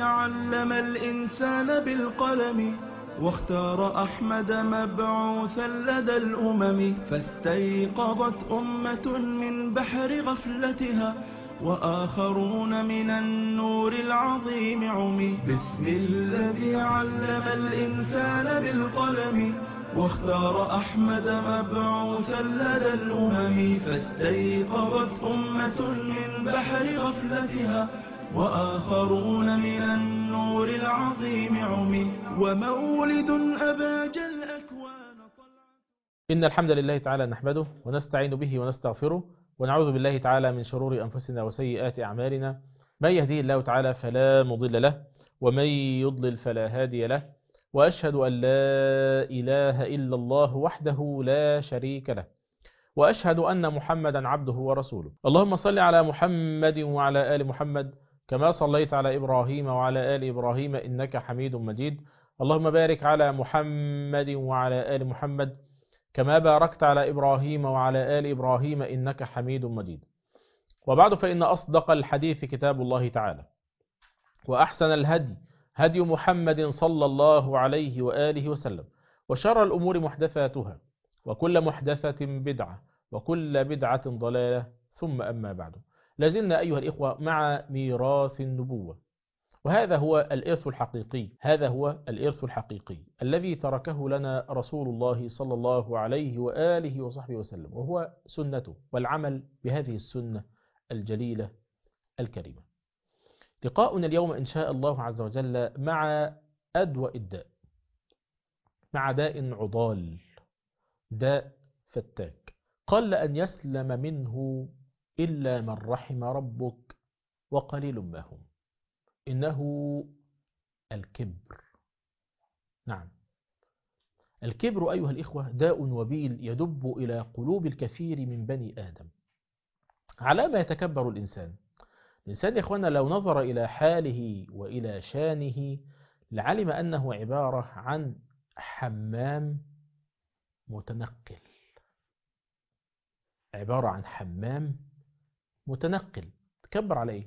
علم الإنسان بالقلم واختار أحمد مبعوثا لدى الأمم فاستيقظت أمة من بحر غفلتها وآخرون من النور العظيم عمي بسم الذي علم الإنسان بالقلم واختار أحمد مبعوثا لدى الأمم فاستيقظت أمة من بحر غفلتها وآخرون من النور العظيم عمي ومولد أباج الأكوان طلعت إن الحمد لله تعالى نحمده ونستعين به ونستغفره ونعوذ بالله تعالى من شرور أنفسنا وسيئات أعمالنا من يهديه الله تعالى فلا مضل له ومن يضلل فلا هادي له وأشهد أن لا إله إلا الله وحده لا شريك له وأشهد أن محمدا عبده ورسوله اللهم صل على محمد وعلى آل محمد كما صليت على إبراهيم وعلى آل إبراهيم إنك حميد مجيد اللهم بارك على محمد وعلى آل محمد كما باركت على إبراهيم وعلى آل إبراهيم إنك حميد مجيد وبعد فإن أصدق الحديث كتاب الله تعالى وأحسن الهدي هدي محمد صلى الله عليه وآله وسلم وشر الأمور محدثاتها وكل محدثة بدعة وكل بدعة ضلالة ثم أما بعد لازلنا أيها الإخوة مع ميراث النبوة وهذا هو الإرث الحقيقي هذا هو الإرث الحقيقي الذي تركه لنا رسول الله صلى الله عليه وآله وصحبه وسلم وهو سنته والعمل بهذه السنة الجليلة الكريمة لقاؤنا اليوم إن شاء الله عز وجل مع أدوى الداء مع داء عضال داء فتاك قل أن يسلم منه إلا من رحم ربك وقليل ما هم إنه الكبر نعم الكبر أيها الإخوة داء وبيل يدب إلى قلوب الكثير من بني آدم على ما يتكبر الإنسان الإنسان يا إخوانا لو نظر إلى حاله وإلى شانه لعلم أنه عبارة عن حمام متنقل عبارة عن حمام متنقل تكبر عليه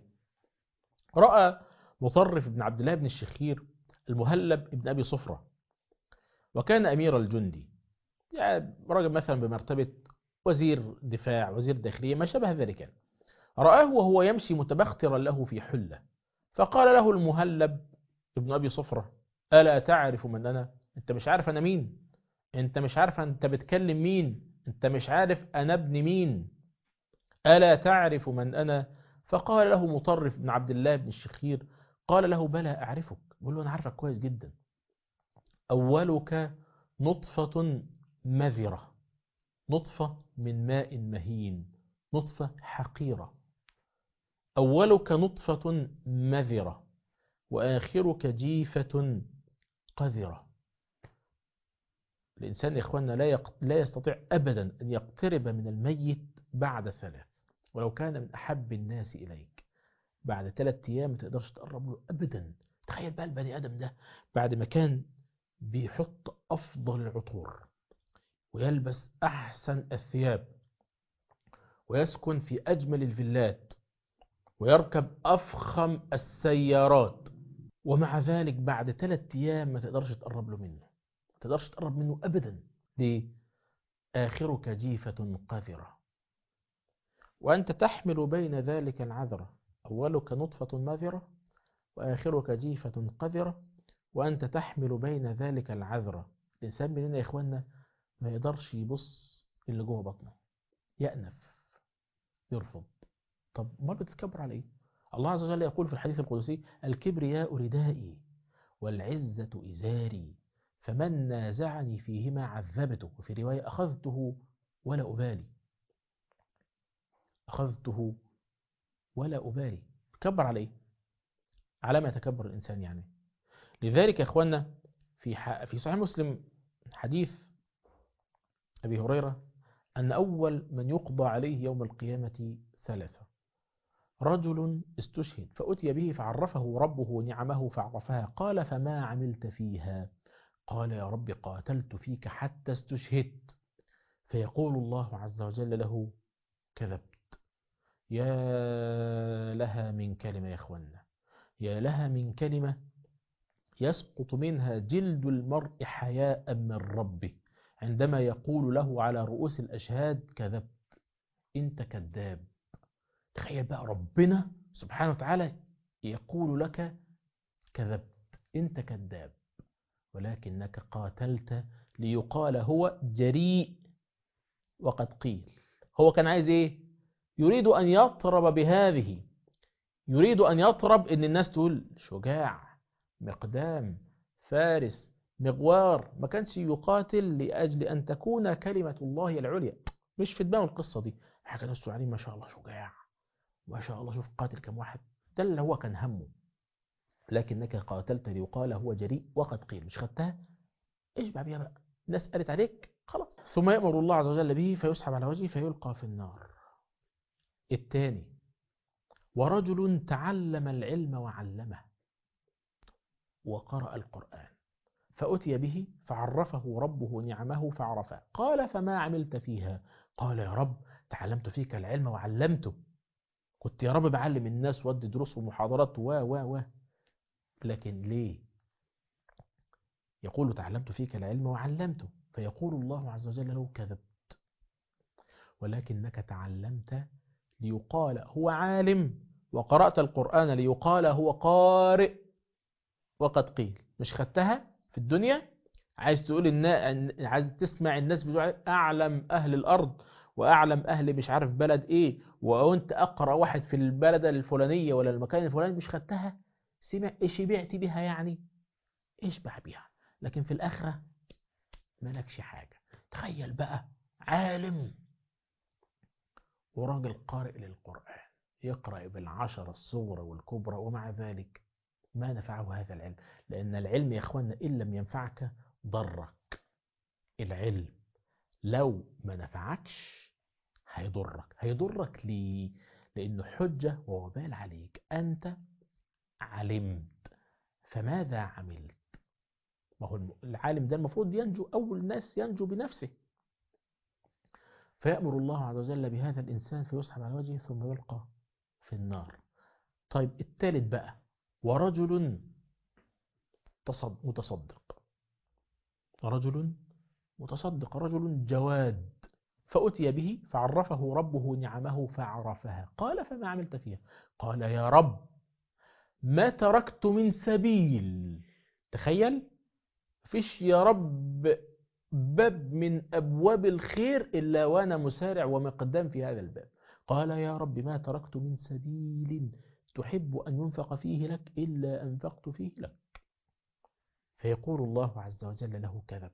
رأى مطرف بن عبد الله بن الشخير المهلب ابن أبي صفرة وكان أمير الجندي يعني رجل مثلا بمرتبة وزير دفاع وزير داخلية ما شابه ذلك رآه وهو يمشي متبخترا له في حلة فقال له المهلب ابن أبي صفرة ألا تعرف من أنا أنت مش عارف أنا مين أنت مش عارف أنت بتكلم مين أنت مش عارف أنا ابن مين ألا تعرف من أنا فقال له مطرف بن عبد الله بن الشخير قال له بلى أعرفك بقول له أنا عارفك كويس جدا أولك نطفة مذرة نطفة من ماء مهين نطفة حقيرة أولك نطفة مذرة وآخرك جيفة قذرة الإنسان يا إخواننا لا, يق... لا يستطيع أبدا أن يقترب من الميت بعد ثلاث ولو كان من أحب الناس إليك بعد ثلاث أيام ما تقدرش تقرب له أبدا تخيل بقى البني آدم ده بعد ما كان بيحط أفضل العطور ويلبس أحسن الثياب ويسكن في أجمل الفيلات ويركب أفخم السيارات ومع ذلك بعد ثلاث أيام ما تقدرش تقرب له منه ما تقدرش تقرب منه أبدا ليه؟ آخرك جيفة قذرة وأنت تحمل بين ذلك العذرة أولك نطفة ماذرة وآخرك جيفة قذرة وأنت تحمل بين ذلك العذرة الإنسان مننا يا إخواننا ما يقدرش يبص اللي جوه بطنه يأنف يرفض طب ما بتتكبر على ايه الله عز وجل يقول في الحديث القدسي الكبرياء ردائي والعزة إزاري فمن نازعني فيهما عذبته وفي رواية أخذته ولا أبالي أخذته ولا أبالي تكبر على ايه على ما يتكبر الإنسان يعني لذلك يا أخوانا في في صحيح مسلم حديث أبي هريرة أن أول من يقضى عليه يوم القيامة ثلاثة رجل استشهد فأتي به فعرفه ربه نعمه فعرفها قال فما عملت فيها قال يا رب قاتلت فيك حتى استشهدت فيقول الله عز وجل له كذبت يا لها من كلمة يا أخوانا يا لها من كلمة يسقط منها جلد المرء حياء من ربه عندما يقول له على رؤوس الأشهاد كذبت أنت كذاب تخيل بقى ربنا سبحانه وتعالى يقول لك كذبت أنت كذاب ولكنك قاتلت ليقال هو جريء وقد قيل هو كان عايز ايه يريد ان يطرب بهذه يريد ان يطرب ان الناس تقول شجاع مقدام فارس مغوار ما كانش يقاتل لاجل ان تكون كلمة الله العليا مش في دماغه القصة دي حاجة الناس تقول عليه ما شاء الله شجاع ما شاء الله شوف قاتل كم واحد ده اللي هو كان همه لكنك قاتلت ليقال هو جريء وقد قيل مش خدتها اشبع بيها بقى الناس قالت عليك خلاص ثم يأمر الله عز وجل به فيسحب على وجهه فيلقى في النار الثاني ورجل تعلم العلم وعلمه وقرأ القرآن فأتي به فعرفه ربه نعمه فعرفه قال فما عملت فيها قال يا رب تعلمت فيك العلم وعلمته كنت يا رب بعلم الناس ودي دروس ومحاضرات و و و لكن ليه يقول تعلمت فيك العلم وعلمته فيقول الله عز وجل له كذبت ولكنك تعلمت ليقال هو عالم وقرأت القرآن ليقال هو قارئ وقد قيل مش خدتها في الدنيا عايز تقول النا... عايز تسمع الناس بتوع أعلم أهل الأرض وأعلم أهل مش عارف بلد إيه وأنت أقرأ واحد في البلد الفلانية ولا المكان الفلاني مش خدتها سمع إيش بعت بها يعني اشبع بها لكن في الآخرة مالكش حاجة تخيل بقى عالم وراجل قارئ للقرآن يقرأ بالعشرة الصغرى والكبرى ومع ذلك ما نفعه هذا العلم لأن العلم يا أخوانا إن لم ينفعك ضرك العلم لو ما نفعكش هيضرك هيضرك ليه لأنه حجة ووبال عليك أنت علمت فماذا عملت ما هو العالم ده المفروض ينجو أول الناس ينجو بنفسه فيأمر الله عز وجل بهذا الإنسان فيسحب على وجهه ثم يلقى في النار طيب الثالث بقى ورجل متصدق رجل متصدق رجل جواد فأتي به فعرفه ربه نعمه فعرفها قال فما عملت فيها قال يا رب ما تركت من سبيل تخيل فيش يا رب باب من أبواب الخير إلا وأنا مسارع ومقدام في هذا الباب قال يا رب ما تركت من سبيل تحب أن ينفق فيه لك إلا أنفقت فيه لك فيقول الله عز وجل له كذبت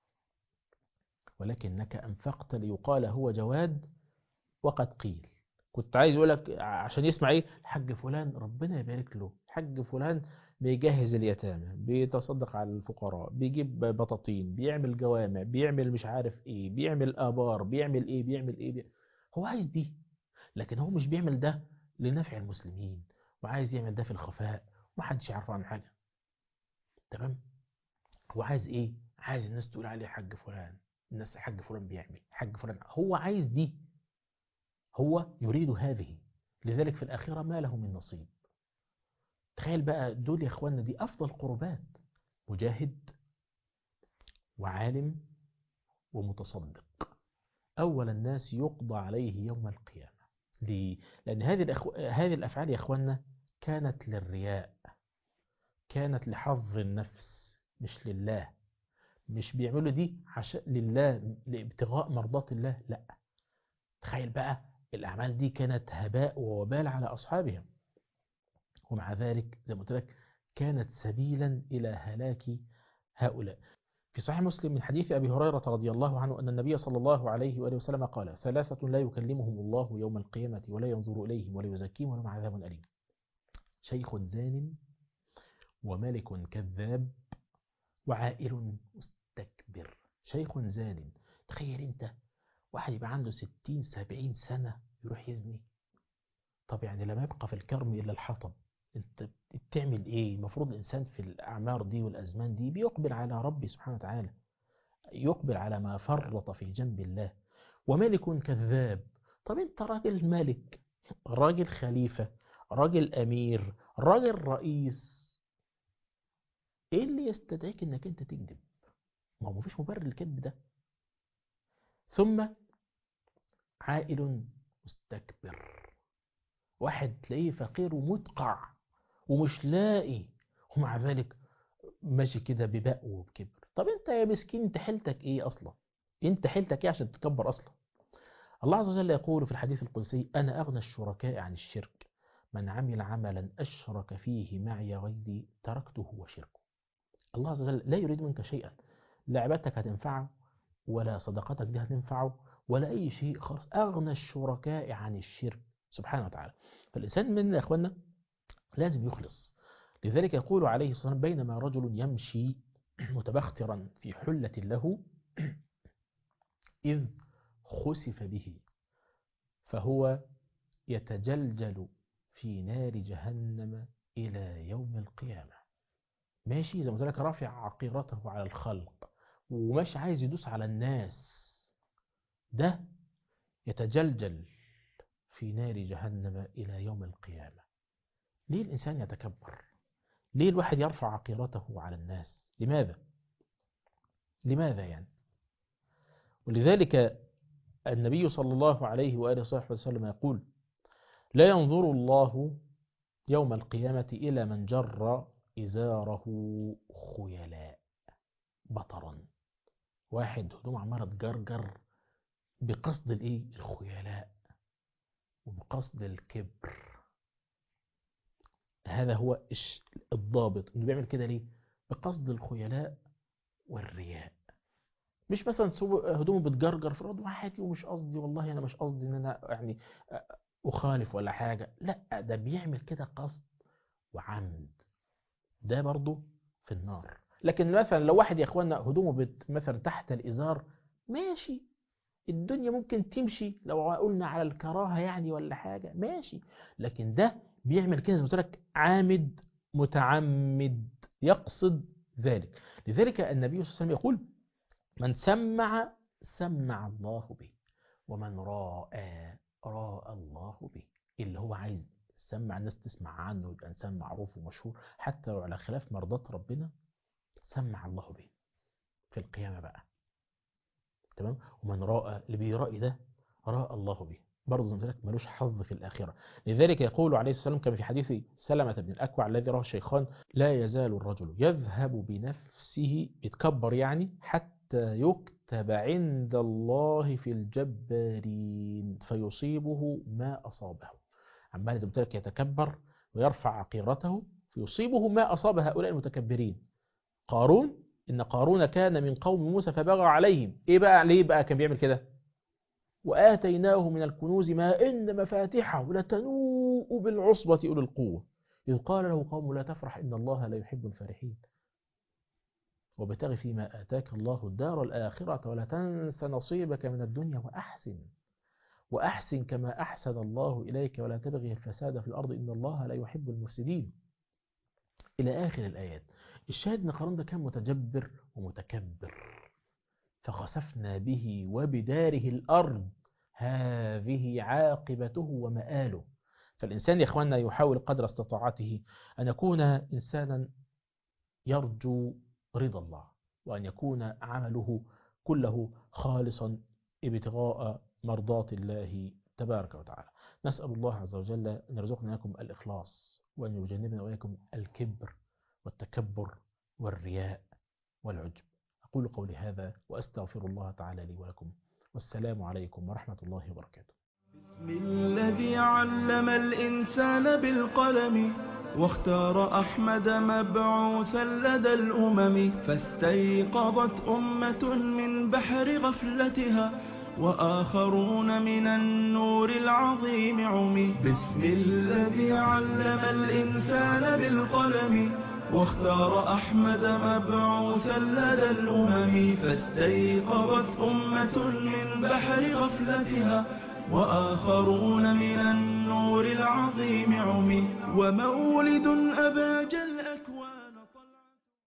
ولكنك أنفقت ليقال هو جواد وقد قيل كنت عايز أقول لك عشان يسمع إيه الحاج فلان ربنا يبارك له الحاج فلان بيجهز اليتامى بيتصدق على الفقراء بيجيب بطاطين بيعمل جوامع بيعمل مش عارف ايه بيعمل ابار بيعمل ايه بيعمل ايه بي... هو عايز دي لكن هو مش بيعمل ده لنفع المسلمين وعايز يعمل ده في الخفاء ومحدش يعرف عن حاجة تمام هو عايز ايه عايز الناس تقول عليه حاج فلان الناس حاج فلان بيعمل حاج فلان هو عايز دي هو يريد هذه لذلك في الآخرة ما له من نصيب تخيل بقى دول يا اخوانا دي افضل قربات مجاهد وعالم ومتصدق اول الناس يقضى عليه يوم القيامه ليه؟ لان هذه الأخو... هذه الافعال يا اخوانا كانت للرياء كانت لحظ النفس مش لله مش بيعملوا دي عشان لله لابتغاء مرضات الله لا تخيل بقى الاعمال دي كانت هباء ووبال على اصحابها ومع ذلك زي ما قلت لك كانت سبيلا إلى هلاك هؤلاء في صحيح مسلم من حديث أبي هريرة رضي الله عنه أن النبي صلى الله عليه وآله وسلم قال ثلاثة لا يكلمهم الله يوم القيامة ولا ينظر إليهم ولا يزكيهم ولهم عذاب أليم شيخ زان وملك كذاب وعائل مستكبر شيخ زان تخيل انت واحد يبقى عنده ستين سبعين سنة يروح يزني طب يعني لما يبقى في الكرم إلا الحطب انت بتعمل ايه المفروض الانسان في الاعمار دي والازمان دي بيقبل على ربي سبحانه وتعالى يقبل على ما فرط في جنب الله وملك كذاب طب انت راجل ملك راجل خليفة راجل أمير راجل رئيس إيه اللي يستدعيك إنك أنت تكذب ما هو مفيش مبرر للكذب ده ثم عائل مستكبر واحد تلاقيه فقير ومدقع ومش لاقي ومع ذلك ماشي كده ببق وبكبر طب انت يا مسكين انت حيلتك ايه اصلا انت حيلتك ايه عشان تكبر اصلا الله عز وجل يقول في الحديث القدسي انا اغنى الشركاء عن الشرك من عمل عملا اشرك فيه معي غيري تركته وشركه الله عز وجل لا يريد منك شيئا لا عبادتك هتنفعه ولا صدقاتك دي هتنفعه ولا اي شيء خالص اغنى الشركاء عن الشرك سبحانه وتعالى فالانسان مننا يا اخوانا لازم يخلص لذلك يقول عليه الصلاة والسلام بينما رجل يمشي متبخترا في حلة له إذ خسف به فهو يتجلجل في نار جهنم إلى يوم القيامة ماشي زي ما قلت لك رافع عقيرته على الخلق وماشي عايز يدوس على الناس ده يتجلجل في نار جهنم إلى يوم القيامة ليه الإنسان يتكبر ليه الواحد يرفع عقيرته على الناس لماذا لماذا يعني ولذلك النبي صلى الله عليه وآله وصحبه وسلم يقول لا ينظر الله يوم القيامة إلى من جر إزاره خيلاء بطرا واحد هدوم عمالة تجرجر بقصد الايه الخيلاء وبقصد الكبر هذا هو الضابط انه بيعمل كده ليه بقصد الخيلاء والرياء مش مثلا هدومه بتجرجر في الارض وحياتي ومش قصدي والله انا مش قصدي ان انا يعني اخالف ولا حاجه لا ده بيعمل كده قصد وعمد ده برضه في النار لكن مثلا لو واحد يا اخوانا هدومه بت مثلا تحت الازار ماشي الدنيا ممكن تمشي لو قلنا على الكراهه يعني ولا حاجه ماشي لكن ده بيعمل كده زي ما قلت لك عامد متعمد يقصد ذلك لذلك النبي صلى الله عليه وسلم يقول من سمع سمع الله به ومن راى راى الله به اللي هو عايز سمع الناس تسمع عنه يبقى انسان معروف ومشهور حتى لو على خلاف مرضات ربنا سمع الله به في القيامه بقى تمام ومن راى اللي بيرائي ده راى الله به برضه زي ما لك ملوش حظ في الآخرة لذلك يقول عليه السلام كما في حديث سلمة بن الأكوع الذي رواه الشيخان لا يزال الرجل يذهب بنفسه يتكبر يعني حتى يكتب عند الله في الجبارين فيصيبه ما أصابه عمال زي ما لك يتكبر ويرفع عقيرته فيصيبه ما أصاب هؤلاء المتكبرين قارون إن قارون كان من قوم موسى فبغى عليهم إيه بقى ليه بقى كان بيعمل كده وآتيناه من الكنوز ما إن مفاتحه لتنوء بالعصبة أولي القوة إذ قال له قوم لا تفرح إن الله لا يحب الفرحين وابتغ فيما آتاك الله الدار الآخرة ولا تنس نصيبك من الدنيا وأحسن وأحسن كما أحسن الله إليك ولا تبغي الفساد في الأرض إن الله لا يحب المفسدين إلى آخر الآيات الشاهد أن قارون ده كان متجبر ومتكبر فخسفنا به وبداره الأرض هذه عاقبته ومآله فالإنسان يا إخواننا يحاول قدر استطاعته أن يكون إنسانا يرجو رضا الله وأن يكون عمله كله خالصا ابتغاء مرضات الله تبارك وتعالى نسأل الله عز وجل أن يرزقنا لكم الإخلاص وأن يجنبنا وإياكم الكبر والتكبر والرياء والعجب أقول قولي هذا وأستغفر الله تعالى لي ولكم والسلام عليكم ورحمة الله وبركاته بسم الذي علم الإنسان بالقلم واختار أحمد مبعوثا لدى الأمم فاستيقظت أمة من بحر غفلتها وآخرون من النور العظيم عمي بسم الذي علم الإنسان بالقلم واختار أحمد مبعوثا لدى الأمم فاستيقظت أمة من بحر غفلتها وآخرون من النور العظيم عمي ومولد أباج الأكوان